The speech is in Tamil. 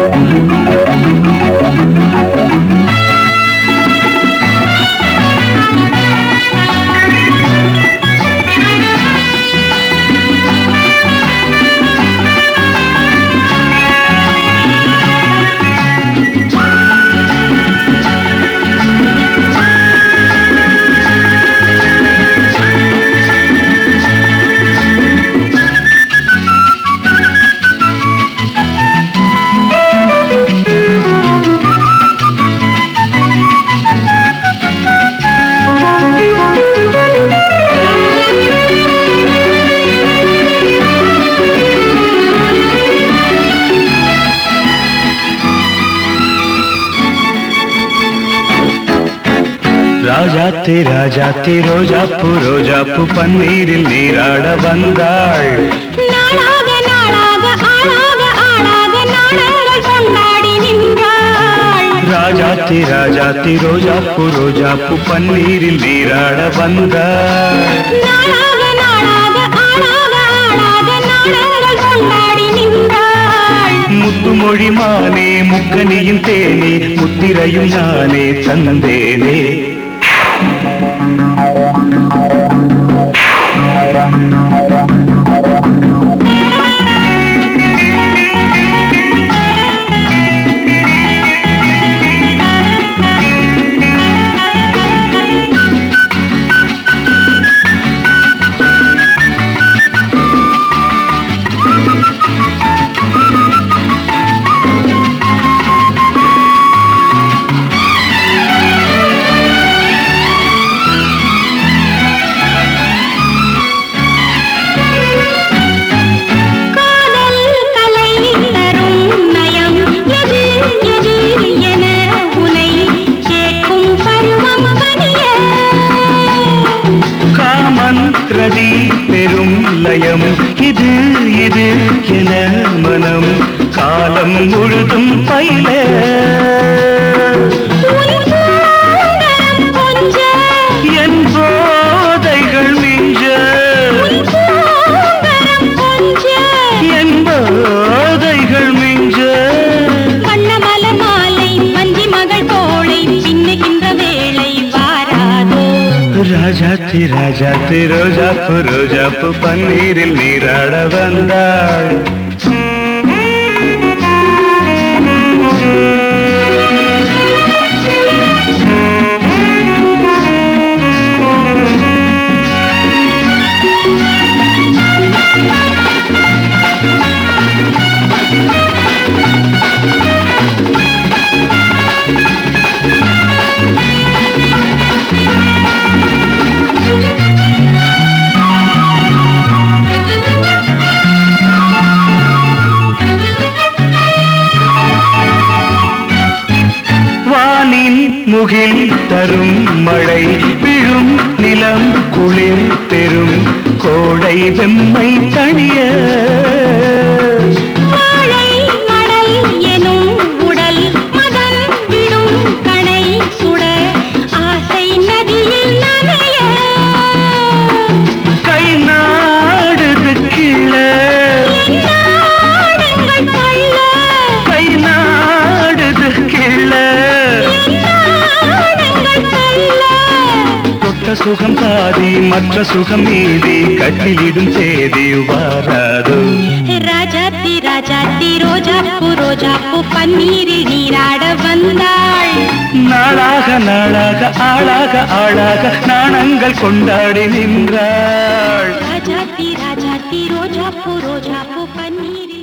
ராஜாத்தி ராஜாத்தி ரோஜாப்பு ரோஜாப்பு பன்னீரில் நீராட வந்தாள் நாளாக நாளாக ஆளாக ஆளாக நாடங்கள் கொண்டாடி நின்றாள் ராஜாத்தி ராஜாத்தி ரோஜாப்பு ரோஜாப்பு பன்னீரில் நீராட வந்தாள் நாளாக நாளாக ஆளாக ஆளாக நாடங்கள் கொண்டாடி நின்றாள் முத்துமொழி மானே முக்கனியின் தேனே முத்திரையும் நானே தந்தேனே காதல் கலை தரும் நயம் எது எது என உனை கேட்கும் பருவம் கனிய காமந்திரதி பெரும் லயம் இது இது என மனம் காலம் முழுதும் பயில உன் பூங்கரம் கொஞ்ச என் போதைகள் மிஞ்ச உன் பூங்கரம் கொஞ்ச என் போதைகள் மிஞ்ச வண்ணமலர் மாலை வஞ்சி மகள் தோளை பின்னுகின்ற வேளை வாராதோ ராஜாத்தி ராஜாத்தி ரோஜாப்பு ரோஜாப்பு பன்னீரில் நீராட வந்தாள் வானின் முகில் தரும் மழை விழும் நிலம் குளிர் பெரும் கோடை வெம்மை தணிய வாழை மடல் எனும் உடல் மதன் விடும் கணை சுட ஆசை நதியில் நனைய கை நாடுது கீழ நாடங்கள் கொள்ள கை நாடுது கீழ நாடங்கள் கொள்ள தொட்ட சுகம் பாதி மற்ற சுகம் மீதி கட்டிலிடும் தேதி வாராதோ ராஜாத்தி ராஜாத்தி ரோஜாப்பு ரோஜாப்பு பன்னீரில் நீராட வந்தாள் நாளாக நாளாக ஆளாக ஆளாக நாணங்கள் கொண்டாடி நின்றாள் ராஜாத்தி ராஜாத்தி ரோஜாப்பு ரோஜாப்பு பன்னீரில்